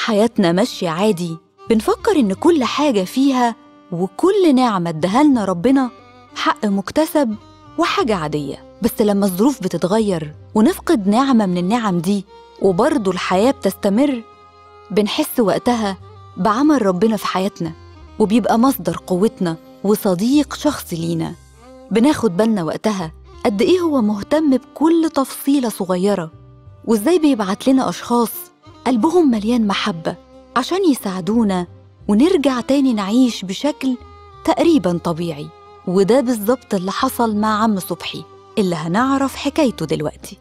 حياتنا ماشية عادي بنفكر إن كل حاجة فيها وكل نعمة ادهالنا ربنا حق مكتسب وحاجة عادية بس لما الظروف بتتغير ونفقد نعمة من النعم دي وبرضه الحياة بتستمر بنحس وقتها بعمل ربنا في حياتنا وبيبقى مصدر قوتنا وصديق شخصي لينا بناخد بالنا وقتها قد إيه هو مهتم بكل تفصيلة صغيرة وإزاي بيبعت لنا أشخاص قلبهم مليان محبة عشان يساعدونا ونرجع تاني نعيش بشكل تقريبا طبيعي وده بالظبط اللي حصل مع عم صبحي اللي هنعرف حكايته دلوقتي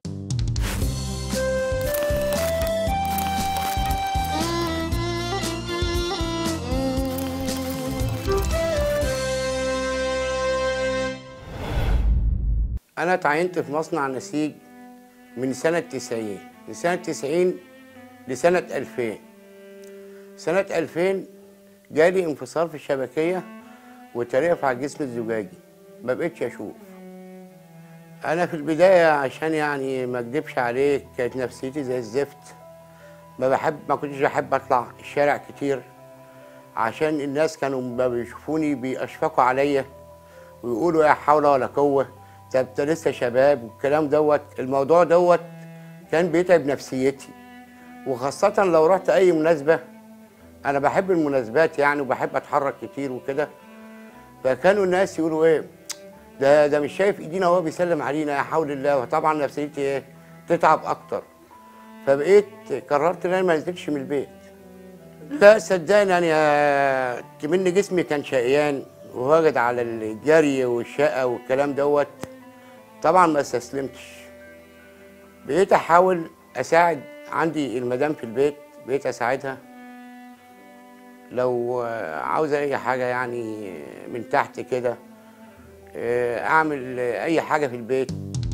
أنا اتعينت في مصنع نسيج من سنة 90 من سنة 90 لسنة 2000 سنة 2000 جالي انفصال في الشبكية وترقف على الجسم الزجاجي ما بقتش أشوف أنا في البداية عشان يعني ما أكدبش عليك كانت نفسيتي زي الزفت ما بحب ما كنتش بحب أطلع الشارع كتير عشان الناس كانوا ما بيشوفوني بيشفقوا عليا ويقولوا لا حول ولا قوة طب انت لسه شباب والكلام دوت الموضوع دوت كان بيتعب نفسيتي وخاصة لو رحت أي مناسبة أنا بحب المناسبات يعني وبحب أتحرك كتير وكده فكانوا الناس يقولوا إيه ده ده مش شايف إيدينا وهو بيسلم علينا يا حول الله وطبعا نفسيتي إيه تتعب أكتر فبقيت قررت إن أنا ما انزلش من البيت لا صدقني يعني كمان جسمي كان شقيان وواجد على الجري والشقة والكلام دوت طبعا ما استسلمتش بقيت احاول اساعد عندي المدام في البيت بقيت اساعدها لو عاوزه اي حاجه يعني من تحت كده اعمل اي حاجه في البيت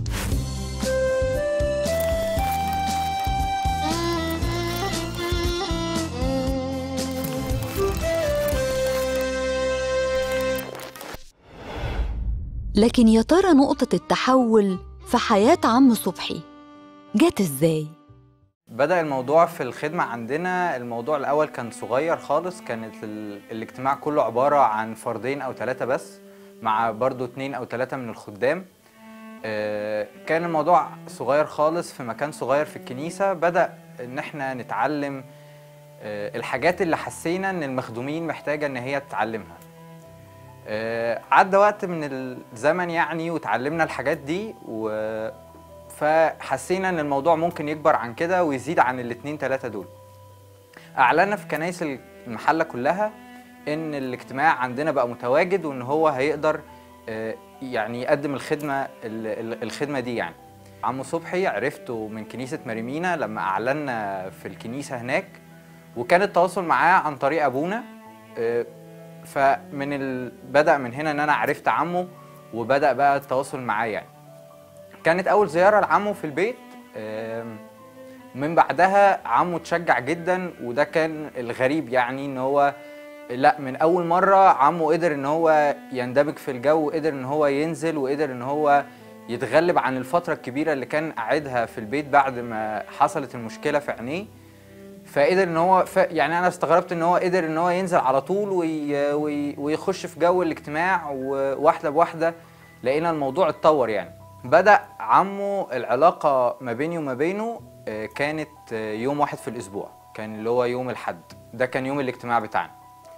لكن يا ترى نقطة التحول في حياة عم صبحي جت ازاي؟ بدأ الموضوع في الخدمة عندنا الموضوع الأول كان صغير خالص كانت ال... الاجتماع كله عبارة عن فردين أو ثلاثة بس مع برضو اتنين أو ثلاثة من الخدام آه، كان الموضوع صغير خالص في مكان صغير في الكنيسة بدأ إن احنا نتعلم آه، الحاجات اللي حسينا إن المخدومين محتاجة إن هي تتعلمها آه، عدى وقت من الزمن يعني وتعلمنا الحاجات دي و فحسينا ان الموضوع ممكن يكبر عن كده ويزيد عن الاتنين تلاتة دول اعلنا في كنايس المحله كلها ان الاجتماع عندنا بقى متواجد وان هو هيقدر آه، يعني يقدم الخدمه ال- ال- الخدمه دي يعني عمو صبحي عرفته من كنيسه مريمينا لما اعلنا في الكنيسه هناك وكان التواصل معاه عن طريق ابونا آه، فمن ال... بدا من هنا ان انا عرفت عمه وبدا بقى التواصل معاه يعني كانت اول زياره لعمه في البيت آم، من بعدها عمه اتشجع جدا وده كان الغريب يعني ان هو لا من اول مره عمه قدر ان هو يندمج في الجو وقدر ان هو ينزل وقدر ان هو يتغلب عن الفتره الكبيره اللي كان قاعدها في البيت بعد ما حصلت المشكله في عينيه فقدر ان هو ف... يعني انا استغربت ان هو قدر ان هو ينزل على طول وي... وي... ويخش في جو الاجتماع وواحده بواحده لقينا الموضوع اتطور يعني بدأ عمه العلاقة ما بيني وما بينه آه، كانت آه، يوم واحد في الأسبوع كان اللي هو يوم الحد ده كان يوم الاجتماع بتاعنا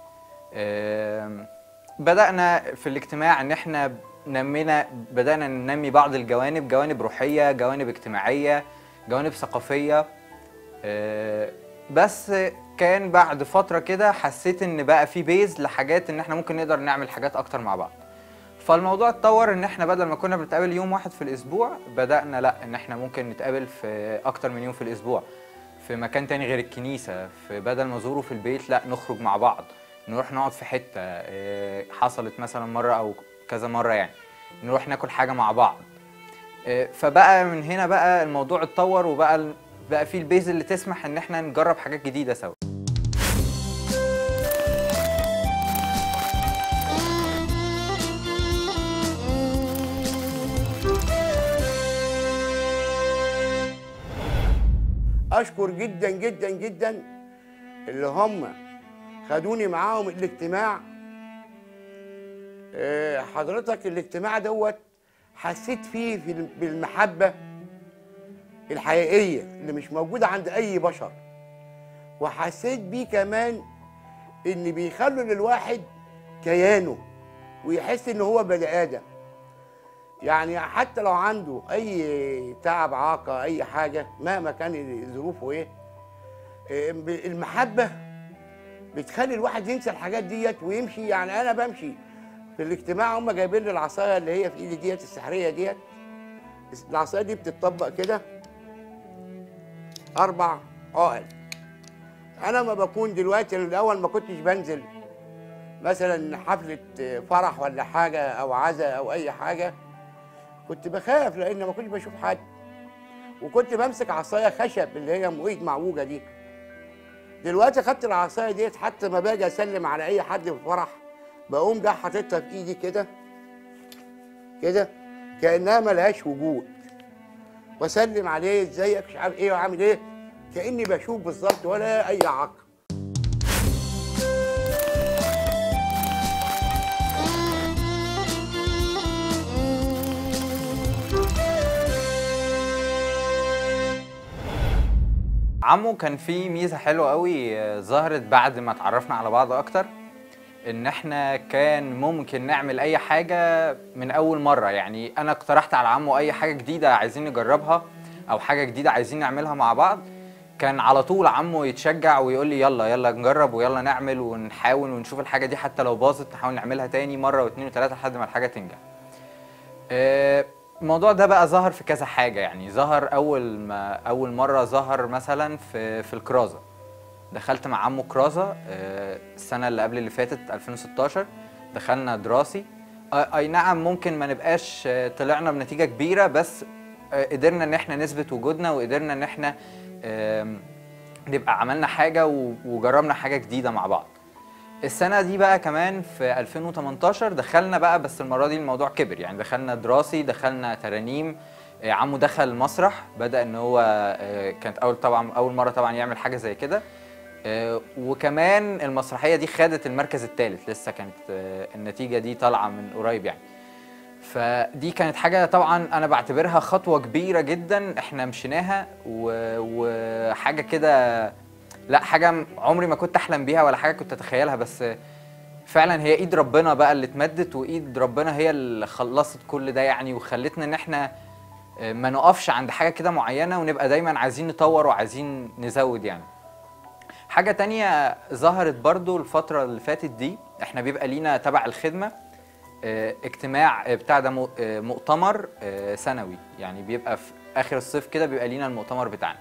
آم، بدأنا في الاجتماع إن إحنا نمينا بدأنا ننمي بعض الجوانب جوانب روحية جوانب اجتماعية جوانب ثقافية آه، بس كان بعد فترة كده حسيت إن بقى في بيز لحاجات إن إحنا ممكن نقدر نعمل حاجات أكتر مع بعض فالموضوع اتطور ان احنا بدل ما كنا بنتقابل يوم واحد في الاسبوع بدأنا لا ان احنا ممكن نتقابل في اكتر من يوم في الاسبوع في مكان تاني غير الكنيسة في بدل ما ازوره في البيت لا نخرج مع بعض نروح نقعد في حتة إيه، حصلت مثلا مرة او كذا مرة يعني نروح ناكل حاجة مع بعض إيه، فبقى من هنا بقى الموضوع اتطور وبقى ال- بقى فيه البيز اللي تسمح ان احنا نجرب حاجات جديدة سوا اشكر جدا جدا جدا اللي هم خدوني معاهم الاجتماع آه، حضرتك الاجتماع دوت حسيت فيه في الم- بالمحبة الحقيقية اللي مش موجودة عند أي بشر وحسيت بيه كمان إن بيخلوا للواحد كيانه ويحس إن هو بني آدم يعني حتى لو عنده أي تعب عاقة أي حاجة مهما كان ظروفه إيه آه، المحبة بتخلي الواحد ينسى الحاجات ديت ويمشي يعني انا بمشي في الاجتماع هم جايبين لي العصايه اللي هي في ايدي ديت السحريه ديت العصايه دي بتطبق كده اربع عقل انا ما بكون دلوقتي الاول ما كنتش بنزل مثلا حفله فرح ولا حاجه او عزاء او اي حاجه كنت بخاف لان ما كنتش بشوف حد وكنت بمسك عصايه خشب اللي هي مؤيد معوجه دي دلوقتي خدت العصايه ديت حتى ما باجي اسلم على اي حد في فرح بقوم جاي حاططها في ايدي كده كده كانها ملهاش وجود واسلم عليه ازيك مش عارف ايه وعامل ايه كاني بشوف بالظبط ولا اي عق عمو كان في ميزه حلوه قوي آه، ظهرت بعد ما اتعرفنا على بعض اكتر ان احنا كان ممكن نعمل اي حاجه من اول مره يعني انا اقترحت على عمو اي حاجه جديده عايزين نجربها او حاجه جديده عايزين نعملها مع بعض كان على طول عمو يتشجع ويقول لي يلا يلا نجرب ويلا نعمل ونحاول ونشوف الحاجه دي حتى لو باظت نحاول نعملها تاني مره واثنين وثلاثه لحد ما الحاجه تنجح آه، الموضوع ده بقى ظهر في كذا حاجه يعني ظهر اول ما اول مره ظهر مثلا في في الكرازه دخلت مع عمو كرازه آه، السنه اللي قبل اللي فاتت 2016 دخلنا دراسي آه، اي نعم ممكن ما نبقاش آه، طلعنا بنتيجه كبيره بس آه، قدرنا ان احنا نثبت وجودنا وقدرنا ان احنا آم، نبقى عملنا حاجه و- وجربنا حاجه جديده مع بعض السنه دي بقى كمان في 2018 دخلنا بقى بس المره دي الموضوع كبر يعني دخلنا دراسي دخلنا ترانيم آه، عمو دخل مسرح بدا ان هو آه، كانت اول طبعا اول مره طبعا يعمل حاجه زي كده آه، وكمان المسرحيه دي خدت المركز الثالث لسه كانت آه، النتيجه دي طالعه من قريب يعني فدي كانت حاجه طبعا انا بعتبرها خطوه كبيره جدا احنا مشيناها و- وحاجه كده لا حاجه عمري ما كنت احلم بيها ولا حاجه كنت اتخيلها بس فعلا هي ايد ربنا بقى اللي اتمدت وايد ربنا هي اللي خلصت كل ده يعني وخلتنا ان احنا آه، ما نقفش عند حاجه كده معينه ونبقى دايما عايزين نطور وعايزين نزود يعني حاجة تانية ظهرت برضو الفترة اللي فاتت دي احنا بيبقى لينا تبع الخدمة اه، اجتماع اه، بتاع ده مو- اه، مؤتمر اه، سنوي يعني بيبقى في اخر الصيف كده بيبقى لينا المؤتمر بتاعنا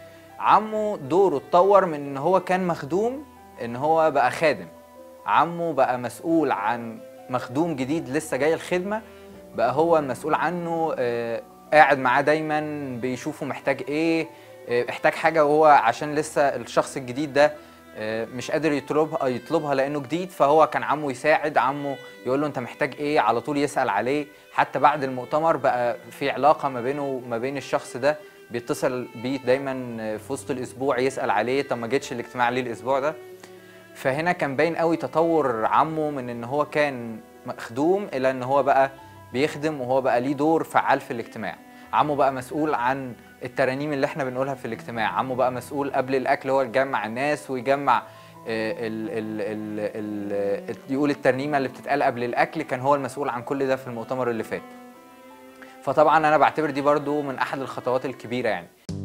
عمو دوره اتطور من ان هو كان مخدوم ان هو بقى خادم عمو بقى مسؤول عن مخدوم جديد لسه جاي الخدمة بقى هو المسؤول عنه اه، قاعد معاه دايما بيشوفه محتاج ايه اه، احتاج حاجة وهو عشان لسه الشخص الجديد ده اه، مش قادر يطلبها يطلبها لانه جديد فهو كان عمو يساعد عمو يقول له انت محتاج ايه على طول يسأل عليه حتى بعد المؤتمر بقى في علاقة ما بينه وما بين الشخص ده بيتصل بيه دايما في وسط الاسبوع يسأل عليه طب ما جيتش الاجتماع ليه الاسبوع ده فهنا كان باين قوي تطور عمو من ان هو كان مخدوم الى ان هو بقى بيخدم وهو بقى ليه دور فعال في الاجتماع عمو بقى مسؤول عن الترانيم اللي احنا بنقولها في الاجتماع عمو بقى مسؤول قبل الاكل هو يجمع الناس ويجمع آه، ال ال ال ال يقول الترنيمه اللي بتتقال قبل الاكل كان هو المسؤول عن كل ده في المؤتمر اللي فات فطبعا انا بعتبر دي برضو من احد الخطوات الكبيره يعني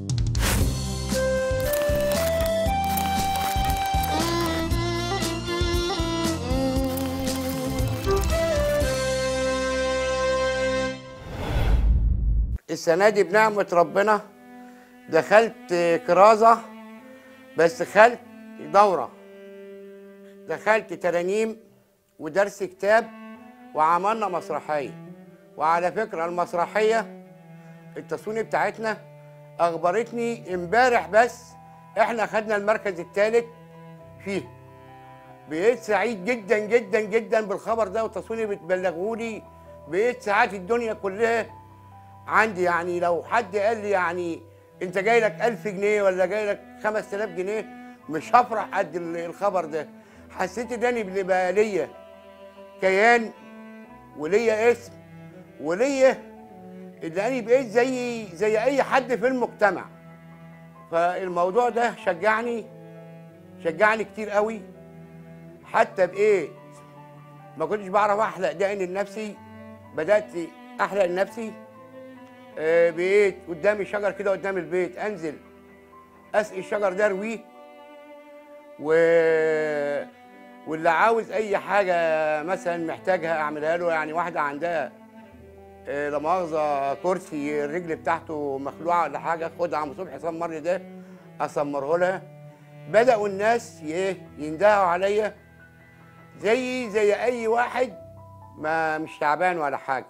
السنه دي بنعمه ربنا دخلت كرازه بس دخلت دوره دخلت ترانيم ودرس كتاب وعملنا مسرحيه وعلى فكره المسرحيه التصوير بتاعتنا اخبرتني امبارح بس احنا خدنا المركز الثالث فيه بقيت سعيد جدا جدا جدا بالخبر ده والتصوير بتبلغوا لي بقيت سعادة الدنيا كلها عندي يعني لو حد قال لي يعني انت جاي لك 1000 جنيه ولا جاي لك 5000 جنيه مش هفرح قد ال- الخبر ده حسيت ان انا اللي بقى ليا كيان وليا اسم وليا اللي انا بقيت زي زي اي حد في المجتمع فالموضوع ده شجعني شجعني كتير قوي حتى بقيت ما كنتش بعرف احلق دقن لنفسي بدات احلق لنفسي آه، بقيت قدامي شجر كده قدام البيت انزل اسقي الشجر ده ارويه و واللي عاوز اي حاجه مثلا محتاجها اعملها له يعني واحده عندها آه، لا مؤاخذه كرسي الرجل بتاعته مخلوعه ولا حاجه خدها عم صبحي سمر ده اسمره لها بداوا الناس ي- يندهوا عليا زي زي اي واحد ما مش تعبان ولا حاجه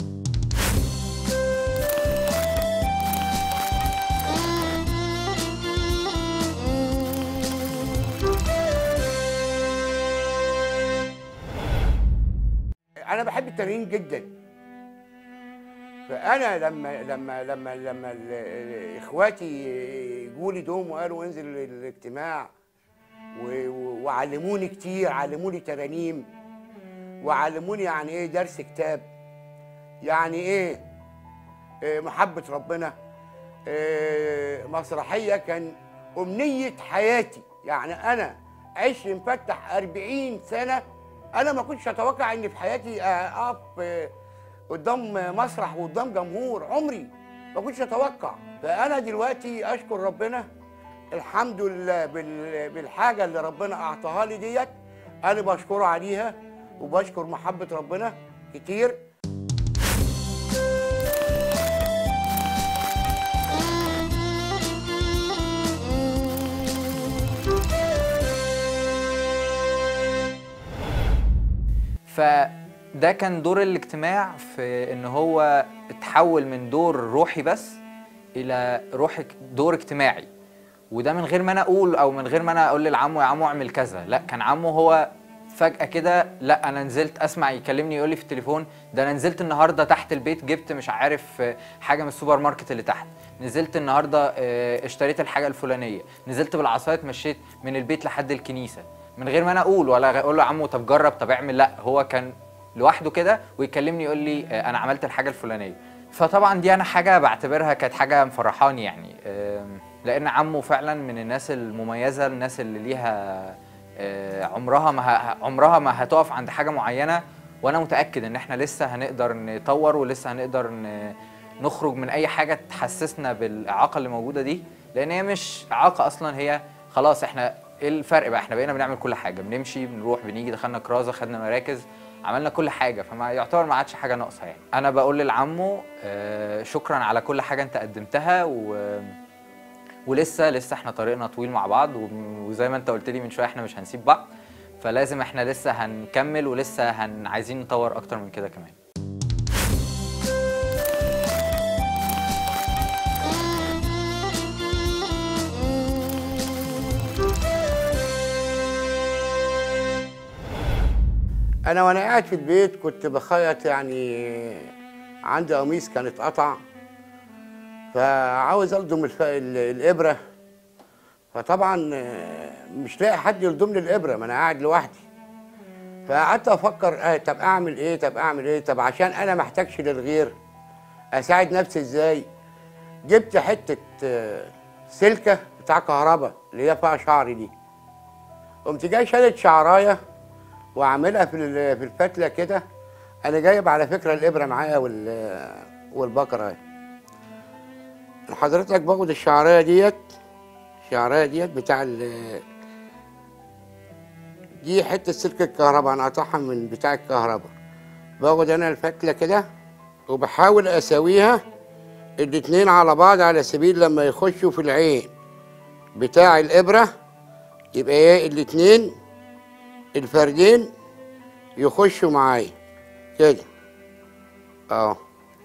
انا بحب التمرين جدا فانا لما لما لما لما ال- ال- اخواتي جولي دوم وقالوا انزل الاجتماع و- و- وعلموني كتير علموني ترانيم وعلموني يعني ايه درس كتاب يعني ايه آه، محبة ربنا آه، مسرحية كان أمنية حياتي يعني أنا عشت مفتح 40 سنة أنا ما كنتش أتوقع إن في حياتي آه، أقف آه، قدام مسرح وقدام جمهور عمري ما كنتش أتوقع فأنا دلوقتي أشكر ربنا الحمد لله بال- بالحاجة اللي ربنا أعطاها لي ديت أنا بشكره عليها وبشكر محبة ربنا كتير فده كان دور الاجتماع في ان هو اتحول من دور روحي بس الى روح دور اجتماعي وده من غير ما انا اقول او من غير ما انا اقول للعمو يا عمو اعمل كذا لا كان عمو هو فجأة كده لا انا نزلت اسمع يكلمني يقول لي في التليفون ده انا نزلت النهارده تحت البيت جبت مش عارف آه، حاجه من السوبر ماركت اللي تحت نزلت النهارده آه، اشتريت الحاجه الفلانيه نزلت بالعصايه اتمشيت من البيت لحد الكنيسه من غير ما انا اقول ولا اقول له يا عمو طب جرب طب اعمل لا هو كان لوحده كده ويكلمني يقول لي آه، انا عملت الحاجه الفلانيه فطبعا دي انا حاجه بعتبرها كانت حاجه مفرحاني يعني آم، لان عمو فعلا من الناس المميزه الناس اللي ليها آه، عمرها ما ه- عمرها ما هتقف عند حاجه معينه وانا متاكد ان احنا لسه هنقدر نطور ولسه هنقدر ن- نخرج من اي حاجه تحسسنا بالاعاقه اللي موجوده دي لان هي مش اعاقه اصلا هي خلاص احنا ايه الفرق بقى احنا بقينا بنعمل كل حاجه بنمشي بنروح بنيجي دخلنا كرازه خدنا مراكز عملنا كل حاجه فما يعتبر ما عادش حاجه ناقصه يعني انا بقول للعمو آه، شكرا على كل حاجه انت قدمتها و ولسه لسه احنا طريقنا طويل مع بعض و- وزي ما انت قلت لي من شويه احنا مش هنسيب بعض فلازم احنا لسه هنكمل ولسه هن عايزين نطور اكتر من كده كمان انا وانا قاعد في البيت كنت بخيط يعني عندي قميص كان اتقطع فعاوز الضم الف... ال- الابره فطبعا آه، مش لاقي حد يلضم لي الابره ما انا قاعد لوحدي فقعدت افكر آه طب اعمل ايه طب اعمل ايه طب عشان انا محتاجش للغير اساعد نفسي ازاي جبت حته آه، سلكه بتاع كهرباء اللي هي فيها شعر دي قمت جاي شالت شعرايه واعملها في ال- في الفتله كده انا جايب على فكره الابره معايا وال والبكره اهي حضرتك باخد الشعرايه ديت الشعرايه ديت بتاع ال دي حته سلك الكهرباء انا قاطعها من بتاع الكهرباء باخد انا الفتله كده وبحاول اساويها الاتنين على بعض على سبيل لما يخشوا في العين بتاع الابره يبقى ايه الاتنين الفردين يخشوا معايا كده اه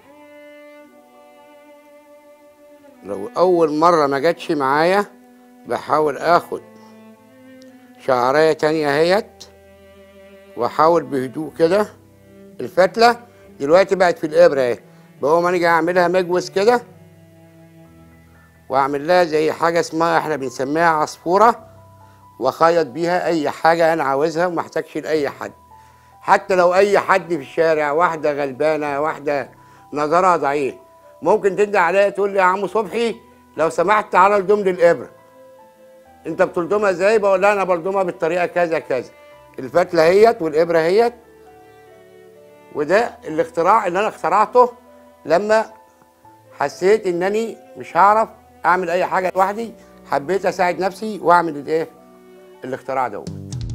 لو اول مره ما جاتش معايا بحاول اخد شعرايه تانية اهيت واحاول بهدوء كده الفتله دلوقتي بقت في الابره اهي بقوم انا جاي اعملها مجوز كده واعمل لها زي حاجه اسمها احنا بنسميها عصفوره واخيط بيها اي حاجه انا عاوزها وما احتاجش لاي حد حتى لو اي حد في الشارع واحده غلبانه واحده نظرها ضعيف ممكن تندى عليا تقول لي يا عم صبحي لو سمحت تعالى الدم لي الابره انت بتلضمها ازاي بقول لها انا بلضمها بالطريقه كذا كذا الفتله هيت والابره هيت وده الاختراع اللي انا اخترعته لما حسيت انني مش هعرف اعمل اي حاجه لوحدي حبيت اساعد نفسي واعمل الايه الاختراع دوت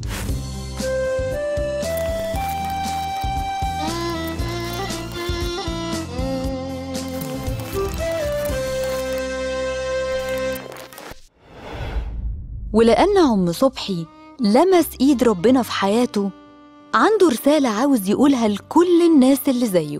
ولأن عم صبحي لمس إيد ربنا في حياته عنده رسالة عاوز يقولها لكل الناس اللي زيه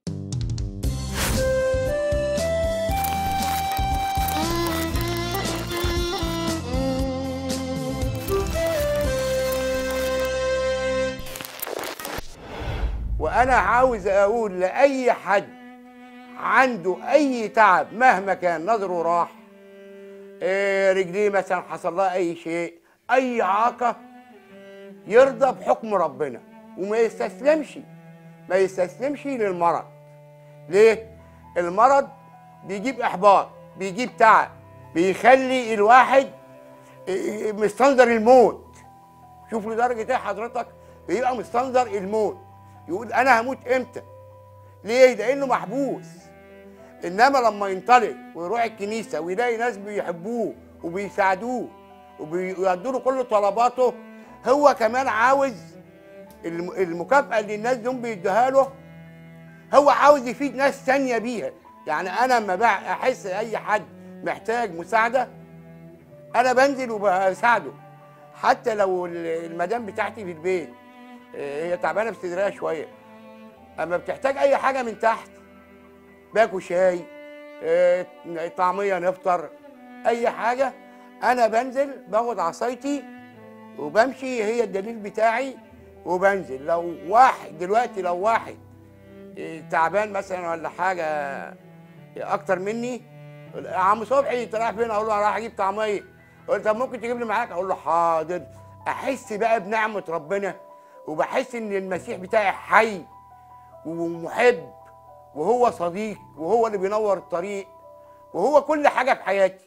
وانا عاوز اقول لاي حد عنده اي تعب مهما كان نظره راح إيه رجليه مثلا حصل لها اي شيء اي اعاقه يرضى بحكم ربنا وما يستسلمش ما يستسلمش للمرض ليه المرض بيجيب احباط بيجيب تعب بيخلي الواحد إيه، مستنظر الموت شوف لدرجه ايه حضرتك بيبقى مستنظر الموت يقول انا هموت امتى ليه لانه محبوس انما لما ينطلق ويروح الكنيسه ويلاقي ناس بيحبوه وبيساعدوه وبيقدروا له كل طلباته هو كمان عاوز الم- المكافاه اللي الناس دول بيدوها له هو عاوز يفيد ناس تانية بيها يعني انا لما بع- احس اي حد محتاج مساعده انا بنزل وبساعده حتى لو ال- المدام بتاعتي في البيت آه، هي تعبانه في صدرها شويه اما بتحتاج اي حاجه من تحت باكل شاي آه، طعميه نفطر اي حاجه انا بنزل باخد عصايتي وبمشي هي الدليل بتاعي وبنزل لو واحد دلوقتي لو واحد آه، تعبان مثلا ولا حاجه اكتر مني يا عم صبحي انت رايح فين اقول له أنا رايح اجيب طعميه يقول لي طب ممكن تجيب لي معاك اقول له حاضر احس بقى بنعمه ربنا وبحس ان المسيح بتاعي حي ومحب وهو صديق وهو اللي بينور الطريق وهو كل حاجه في حياتي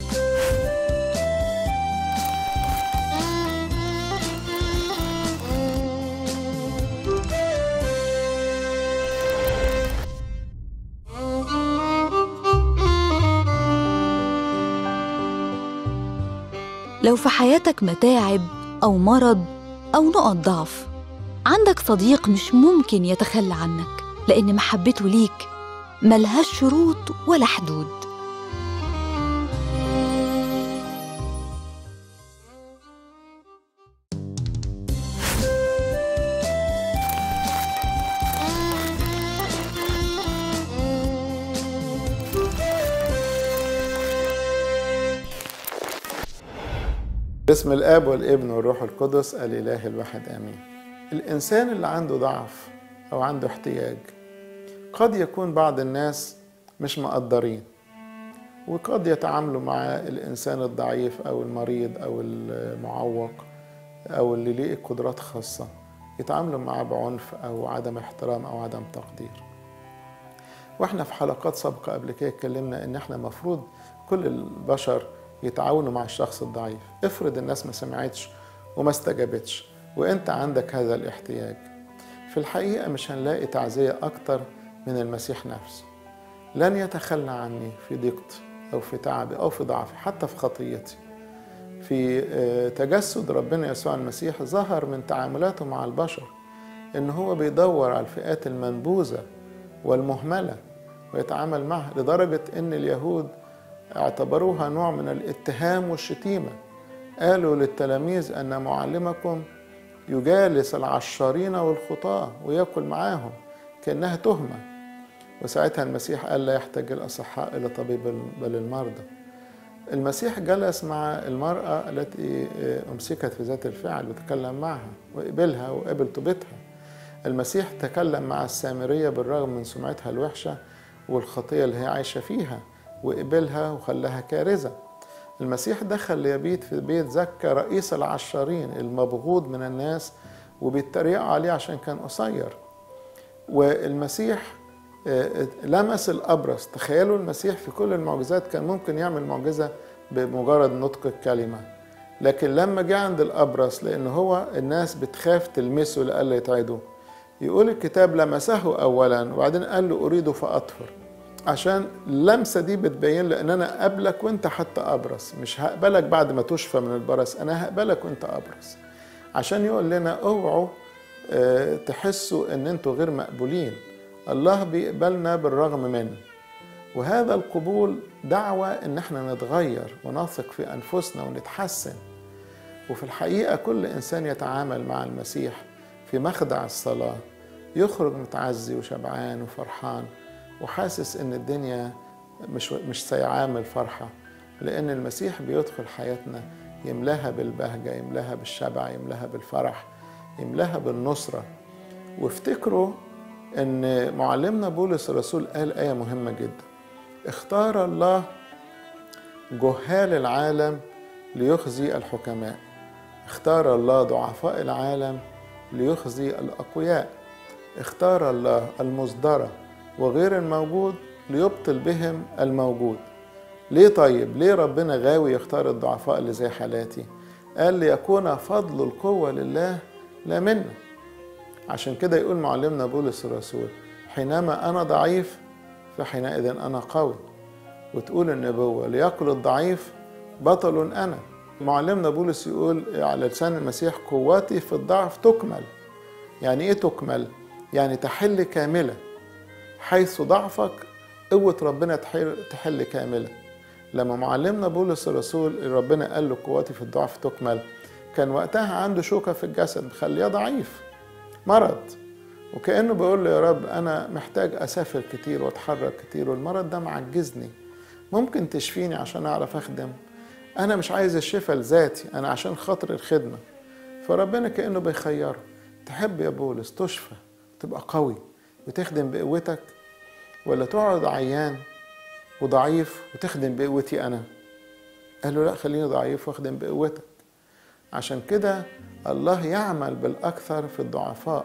لو في حياتك متاعب أو مرض أو نقط ضعف عندك صديق مش ممكن يتخلى عنك لأن محبته ليك ملهاش شروط ولا حدود باسم الاب والابن والروح القدس الاله الواحد امين الانسان اللي عنده ضعف او عنده احتياج قد يكون بعض الناس مش مقدرين وقد يتعاملوا مع الانسان الضعيف او المريض او المعوق او اللي ليه قدرات خاصه يتعاملوا معاه بعنف او عدم احترام او عدم تقدير واحنا في حلقات سابقه قبل كده اتكلمنا ان احنا مفروض كل البشر يتعاونوا مع الشخص الضعيف افرض الناس ما سمعتش وما استجابتش وانت عندك هذا الاحتياج في الحقيقه مش هنلاقي تعزيه اكتر من المسيح نفسه لن يتخلى عني في ضيقتي او في تعبي او في ضعفي حتى في خطيتي في آه، تجسد ربنا يسوع المسيح ظهر من تعاملاته مع البشر ان هو بيدور على الفئات المنبوذه والمهمله ويتعامل معها لدرجه ان اليهود اعتبروها نوع من الاتهام والشتيمه قالوا للتلاميذ ان معلمكم يجالس العشارين والخطاه وياكل معاهم كانها تهمه وساعتها المسيح قال لا يحتاج الاصحاء الى طبيب بل المرضى المسيح جلس مع المرأة التي أمسكت في ذات الفعل وتكلم معها وقبلها وقبل توبتها المسيح تكلم مع السامرية بالرغم من سمعتها الوحشة والخطية اللي هي عايشة فيها وقبلها وخلاها كارثة المسيح دخل ليبيت في بيت زكا رئيس العشارين المبغوض من الناس وبيتريقوا عليه عشان كان قصير والمسيح آه، لمس الأبرص تخيلوا المسيح في كل المعجزات كان ممكن يعمل معجزة بمجرد نطق الكلمة لكن لما جه عند الأبرص لأن هو الناس بتخاف تلمسه لألا يتعدوا يقول الكتاب لمسه أولا وبعدين قال له أريد فأطهر عشان اللمسة دي بتبين لي إن أنا قبلك وأنت حتى أبرص مش هقبلك بعد ما تشفى من البرص أنا هقبلك وأنت أبرص عشان يقول لنا اوعوا آه، تحسوا ان انتوا غير مقبولين الله بيقبلنا بالرغم منه وهذا القبول دعوة ان احنا نتغير ونثق في انفسنا ونتحسن وفي الحقيقة كل انسان يتعامل مع المسيح في مخدع الصلاة يخرج متعزي وشبعان وفرحان وحاسس ان الدنيا مش مش سيعامل فرحة لان المسيح بيدخل حياتنا يملاها بالبهجة يملاها بالشبع يملاها بالفرح يملاها بالنصرة وافتكروا ان معلمنا بولس الرسول قال آية مهمة جدا اختار الله جهال العالم ليخزي الحكماء اختار الله ضعفاء العالم ليخزي الأقوياء اختار الله المصدرة وغير الموجود ليبطل بهم الموجود ليه طيب ليه ربنا غاوي يختار الضعفاء اللي زي حالاتي قال ليكون فضل القوة لله لا منا عشان كده يقول معلمنا بولس الرسول حينما أنا ضعيف فحينئذ أنا قوي وتقول النبوة ليقل الضعيف بطل أنا معلمنا بولس يقول على لسان المسيح قوتي في الضعف تكمل يعني إيه تكمل؟ يعني تحل كاملة حيث ضعفك قوة ربنا تحل, تحل كاملة لما معلمنا بولس الرسول ربنا قال له قوتي في الضعف تكمل كان وقتها عنده شوكة في الجسد مخليه ضعيف مرض وكأنه بيقول له يا رب أنا محتاج أسافر كتير وأتحرك كتير والمرض ده معجزني ممكن تشفيني عشان أعرف أخدم أنا مش عايز الشفاء لذاتي أنا عشان خاطر الخدمة فربنا كأنه بيخيره تحب يا بولس تشفى تبقى قوي وتخدم بقوتك ولا تقعد عيان وضعيف وتخدم بقوتي أنا قال له لا خليني ضعيف واخدم بقوتك عشان كده الله يعمل بالأكثر في الضعفاء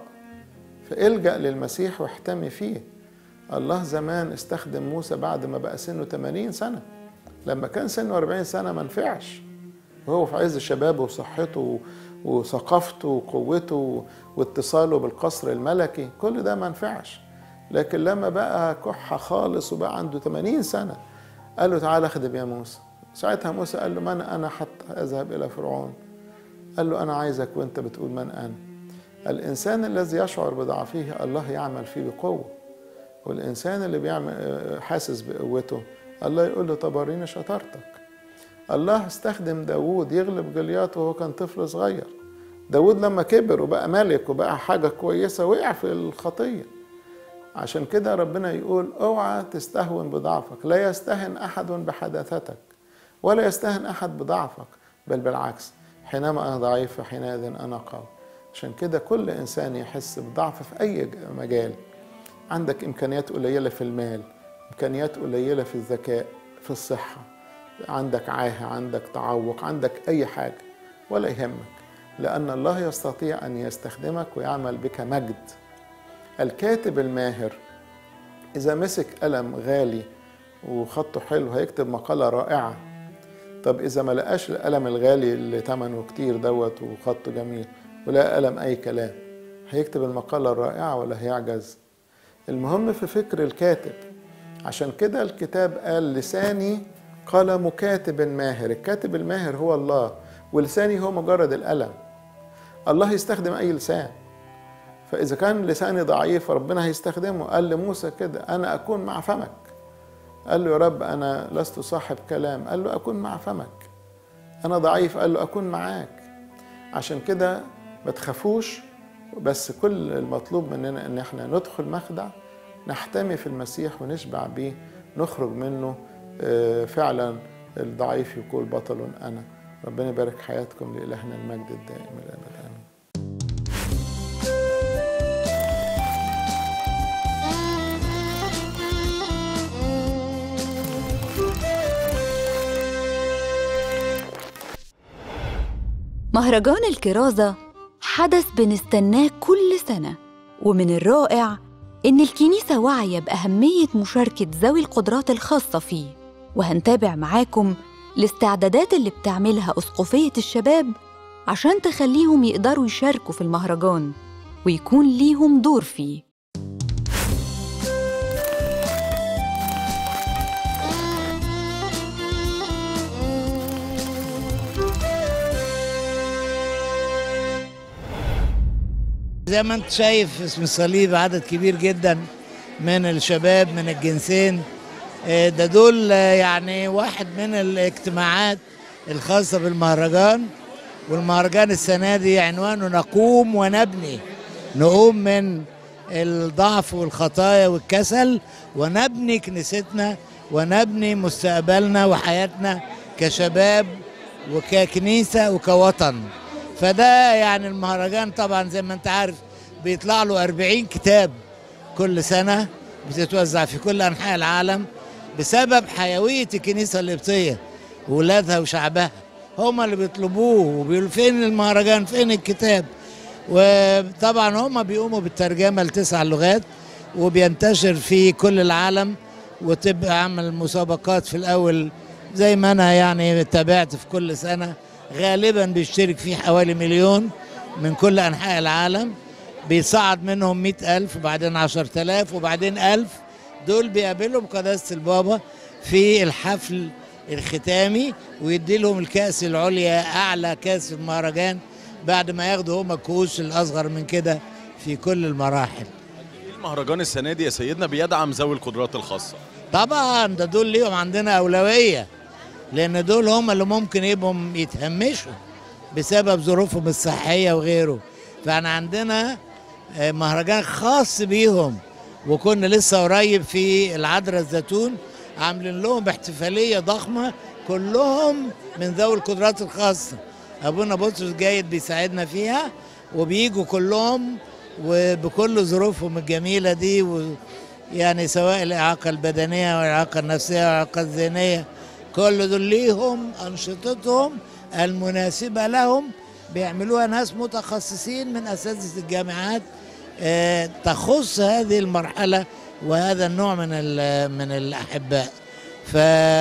فالجأ للمسيح واحتمي فيه الله زمان استخدم موسى بعد ما بقى سنه 80 سنة لما كان سنه 40 سنة ما نفعش وهو في عز شبابه وصحته وثقافته وقوته واتصاله بالقصر الملكي كل ده ما نفعش لكن لما بقى كحة خالص وبقى عنده 80 سنة قال له تعالى اخدم يا موسى ساعتها موسى قال له من أنا حتى أذهب إلى فرعون قال له أنا عايزك وأنت بتقول من أنا الإنسان الذي يشعر بضعفه الله يعمل فيه بقوة والإنسان اللي بيعمل حاسس بقوته الله يقول له طب وريني شطارتك الله استخدم داوود يغلب جليات وهو كان طفل صغير داوود لما كبر وبقى ملك وبقى حاجة كويسة وقع في الخطية عشان كده ربنا يقول اوعى تستهون بضعفك لا يستهن أحد بحداثتك ولا يستهن أحد بضعفك بل بالعكس حينما أنا ضعيف حينئذ أنا قوي عشان كده كل إنسان يحس بضعف في أي مجال عندك إمكانيات قليلة في المال إمكانيات قليلة في الذكاء في الصحة عندك عاهة عندك تعوق عندك أي حاجة ولا يهمك لأن الله يستطيع أن يستخدمك ويعمل بك مجد الكاتب الماهر إذا مسك قلم غالي وخطه حلو هيكتب مقالة رائعة طب إذا ما لقاش القلم الغالي اللي ثمنه كتير دوت وخطه جميل ولا قلم أي كلام هيكتب المقالة الرائعة ولا هيعجز المهم في فكر الكاتب عشان كده الكتاب قال لساني قلم كاتب ماهر الكاتب الماهر هو الله ولساني هو مجرد القلم الله يستخدم أي لسان فإذا كان لساني ضعيف ربنا هيستخدمه قال لموسى كده أنا أكون مع فمك قال له يا رب أنا لست صاحب كلام قال له أكون مع فمك أنا ضعيف قال له أكون معاك عشان كده ما تخافوش بس كل المطلوب مننا ان احنا ندخل مخدع نحتمي في المسيح ونشبع بيه نخرج منه فعلا الضعيف يقول بطل انا ربنا يبارك حياتكم لالهنا المجد الدائم الابد امين مهرجان الكرازة حدث بنستناه كل سنة ومن الرائع إن الكنيسة واعية بأهمية مشاركة ذوي القدرات الخاصة فيه وهنتابع معاكم الاستعدادات اللي بتعملها أسقفية الشباب عشان تخليهم يقدروا يشاركوا في المهرجان ويكون ليهم دور فيه زي ما انت شايف اسم الصليب عدد كبير جدا من الشباب من الجنسين آه، ده دول آه، يعني واحد من الاجتماعات الخاصة بالمهرجان والمهرجان السنة دي عنوانه نقوم ونبني نقوم من الضعف والخطايا والكسل ونبني كنيستنا ونبني مستقبلنا وحياتنا كشباب وككنيسة وكوطن فده يعني المهرجان طبعا زي ما انت عارف بيطلع له 40 كتاب كل سنة بتتوزع في كل أنحاء العالم بسبب حيوية الكنيسة القبطية وولادها وشعبها هم اللي بيطلبوه وبيقولوا فين المهرجان فين الكتاب وطبعا هم بيقوموا بالترجمة لتسع لغات وبينتشر في كل العالم وتبقى عمل مسابقات في الأول زي ما أنا يعني تابعت في كل سنة غالبا بيشترك فيه حوالي مليون من كل أنحاء العالم بيصعد منهم مئة ألف وبعدين عشرة آلاف وبعدين ألف دول بيقابلهم قداسة البابا في الحفل الختامي ويدي لهم الكأس العليا أعلى كأس المهرجان بعد ما ياخدوا هم الكؤوس الأصغر من كده في كل المراحل المهرجان السنة دي يا سيدنا بيدعم ذوي القدرات الخاصة طبعا ده دول ليهم عندنا أولوية لأن دول هم اللي ممكن يبقوا يتهمشوا بسبب ظروفهم الصحية وغيره فاحنا عندنا آه، مهرجان خاص بيهم وكنا لسه قريب في العذراء الزيتون عاملين لهم احتفالية ضخمة كلهم من ذوي القدرات الخاصة أبونا بطرس جايد بيساعدنا فيها وبيجوا كلهم وبكل ظروفهم الجميلة دي و يعني سواء الإعاقة البدنية والإعاقة النفسية والإعاقة الذهنية كل دول ليهم أنشطتهم المناسبة لهم بيعملوها ناس متخصصين من أساتذة الجامعات آه، تخص هذه المرحلة وهذا النوع من ال- من الأحباء ف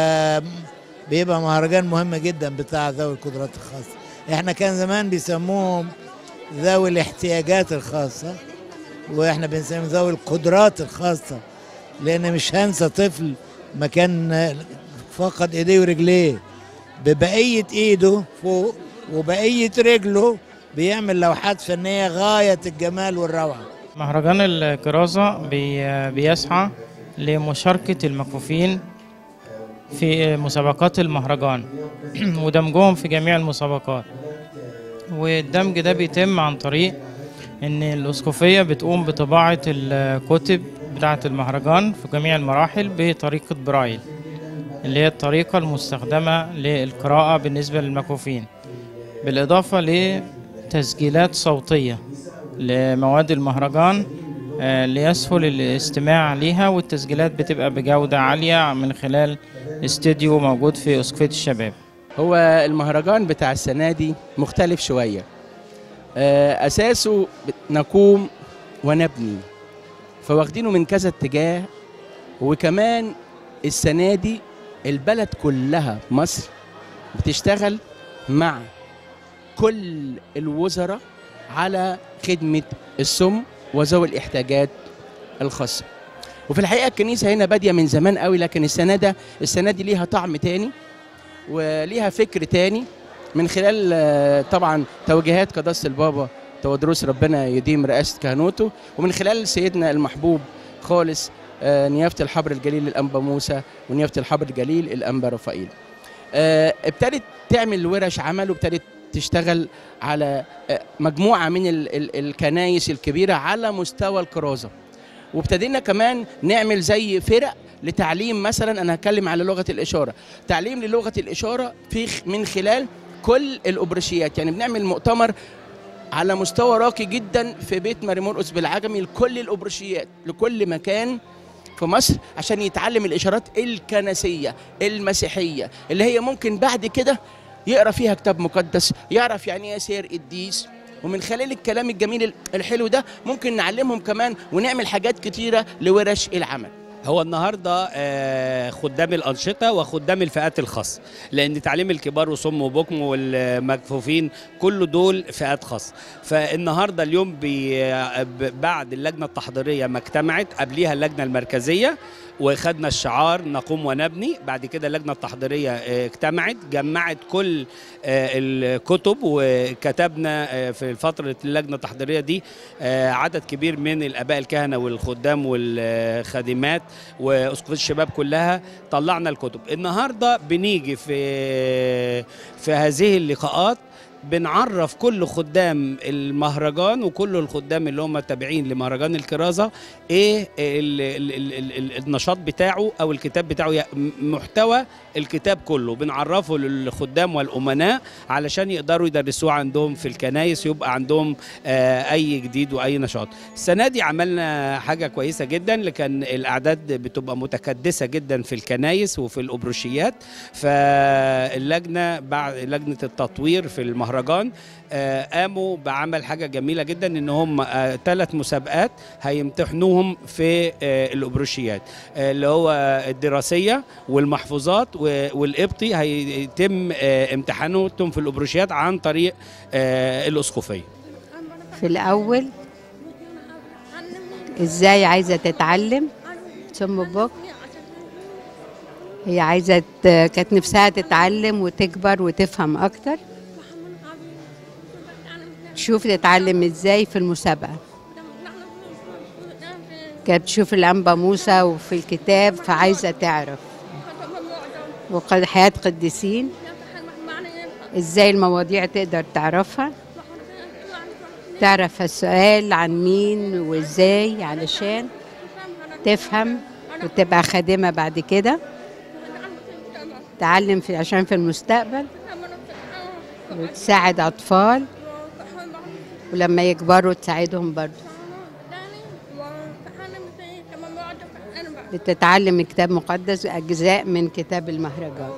بيبقى مهرجان مهم جدا بتاع ذوي القدرات الخاصة احنا كان زمان بيسموهم ذوي الاحتياجات الخاصة واحنا بنسميهم ذوي القدرات الخاصة لأن مش هنسى طفل ما كان فقد ايديه ورجليه ببقية ايده فوق وبقية رجله بيعمل لوحات فنية غاية الجمال والروعة مهرجان الكرازة بي- بيسعى لمشاركة المكفوفين في مسابقات المهرجان ودمجهم في جميع المسابقات والدمج ده بيتم عن طريق ان الاسقفيه بتقوم بطباعه الكتب بتاعه المهرجان في جميع المراحل بطريقه برايل اللي هي الطريقه المستخدمه للقراءه بالنسبه للمكفوفين بالاضافه لتسجيلات صوتيه لمواد المهرجان آه، ليسهل الاستماع ليها والتسجيلات بتبقى بجودة عالية من خلال استديو موجود في أسقفية الشباب هو المهرجان بتاع السنة دي مختلف شوية آه، أساسه بت- نقوم ونبني فواخدينه من كذا اتجاه وكمان السنة دي البلد كلها مصر بتشتغل مع كل الوزراء على خدمة السم وذوي الاحتياجات الخاصة وفي الحقيقة الكنيسة هنا بادية من زمان قوي لكن السنة ده السنة دي ليها طعم تاني وليها فكر تاني من خلال آه، طبعا توجيهات قداسة البابا تودروس ربنا يديم رئاسة كهنوته ومن خلال سيدنا المحبوب خالص آه، نيافة الحبر الجليل الأنبا موسى ونيافة الحبر الجليل الأنبا رفائيل آه، ابتدت تعمل ورش عمل وابتدت تشتغل على آه، مجموعة من ال- ال- الكنايس الكبيرة على مستوى الكرازة وابتدينا كمان نعمل زي فرق لتعليم مثلا انا هتكلم على لغه الاشاره تعليم للغه الاشاره في خ- من خلال كل الاوبرشيات يعني بنعمل مؤتمر على مستوى راقي جدا في بيت ماري مرقس بالعجمي لكل الاوبرشيات لكل مكان في مصر عشان يتعلم الاشارات الكنسيه المسيحيه اللي هي ممكن بعد كده يقرا فيها كتاب مقدس يعرف يعني ايه سير قديس ومن خلال الكلام الجميل الحلو ده ممكن نعلمهم كمان ونعمل حاجات كتيره لورش العمل هو النهارده آه، خدام الانشطه وخدام الفئات الخاصه لان تعليم الكبار وصم وبكم والمكفوفين كل دول فئات خاصه فالنهارده اليوم بي ب- بعد اللجنه التحضيريه ما اجتمعت قبليها اللجنه المركزيه وخدنا الشعار نقوم ونبني بعد كده اللجنه التحضيريه آه، اجتمعت جمعت كل آه، الكتب وكتبنا آه، في فتره اللجنه التحضيريه دي آه، عدد كبير من الاباء الكهنه والخدام والخادمات واسقف الشباب كلها طلعنا الكتب النهارده بنيجي في في هذه اللقاءات بنعرف كل خدام المهرجان وكل الخدام اللي هم تابعين لمهرجان الكرازه ايه ال ال ال ال ال النشاط بتاعه او الكتاب بتاعه يا- م- محتوى الكتاب كله بنعرفه للخدام والامناء علشان يقدروا يدرسوه عندهم في الكنايس يبقى عندهم آه، اي جديد واي نشاط السنه دي عملنا حاجه كويسه جدا لكن الاعداد بتبقى متكدسه جدا في الكنايس وفي الابروشيات فاللجنه بعد لجنه التطوير في المهرجان آه، قاموا بعمل حاجه جميله جدا ان هم ثلاث مسابقات هيمتحنوهم في آه، الابروشيات آه، اللي هو الدراسيه والمحفوظات و- والقبطي هيتم آه، امتحاناتهم في الابروشيات عن طريق آه، الاسقفيه في الأول إزاي عايزة تتعلم ثم بوك هي عايزة ت- كانت نفسها تتعلم وتكبر وتفهم أكتر تشوف تتعلم إزاي في المسابقة كانت تشوف الأنبا موسى وفي الكتاب فعايزة تعرف وقد حياة قديسين إزاي المواضيع تقدر تعرفها تعرف السؤال عن مين وازاي علشان تفهم وتبقى خادمة بعد كده تعلم في عشان في المستقبل وتساعد أطفال ولما يكبروا تساعدهم برضه بتتعلم كتاب مقدس أجزاء من كتاب المهرجان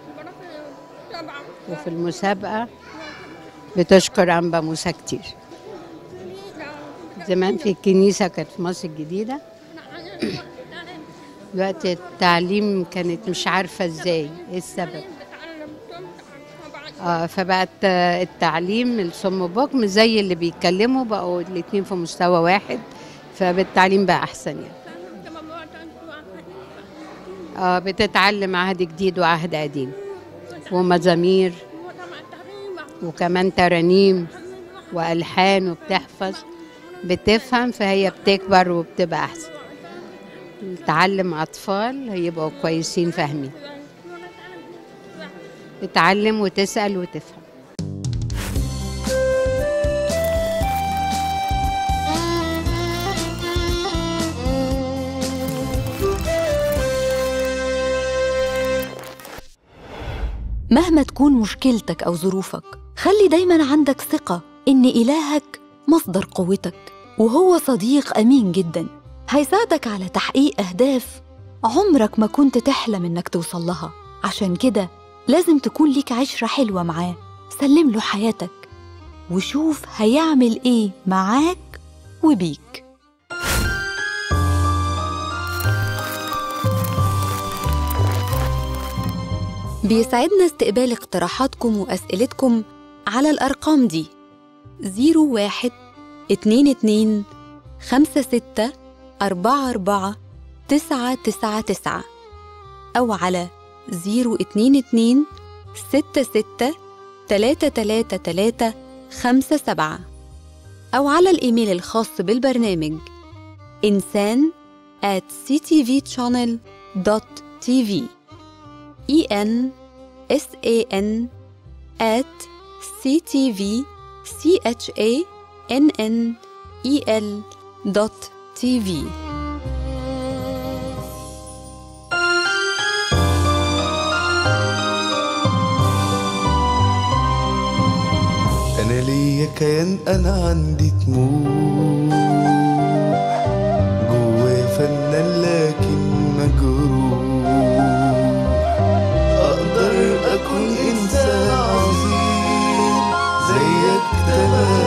وفي المسابقة بتشكر أنبا موسى كتير زمان في الكنيسة كانت في مصر الجديدة دلوقتي التعليم كانت مش عارفة ازاي ايه السبب آه فبقت آه، التعليم الصم بكم زي اللي بيتكلموا بقوا الاتنين في مستوى واحد فبالتعليم بقى أحسن يعني آه بتتعلم عهد جديد وعهد قديم ومزامير وكمان ترانيم وألحان وبتحفظ بتفهم فهي بتكبر وبتبقى أحسن تعلم أطفال هيبقوا كويسين فاهمين تتعلم وتسأل وتفهم مهما تكون مشكلتك أو ظروفك خلي دايما عندك ثقة إن إلهك مصدر قوتك وهو صديق أمين جدا هيساعدك على تحقيق أهداف عمرك ما كنت تحلم إنك توصل لها عشان كده لازم تكون ليك عشرة حلوة معاه سلم له حياتك وشوف هيعمل إيه معاك وبيك بيسعدنا استقبال اقتراحاتكم وأسئلتكم على الأرقام دي 01 22 56 44 999 أو على 022 66 333 57 أو على الإيميل الخاص بالبرنامج إنسان at ctvchannel.tv E N S A N at C T V C H A N N E L dot T V أنا ليا كيان أنا عندي طموح جوايا فنان لكن مجروح أقدر أكون إنسان المكتبة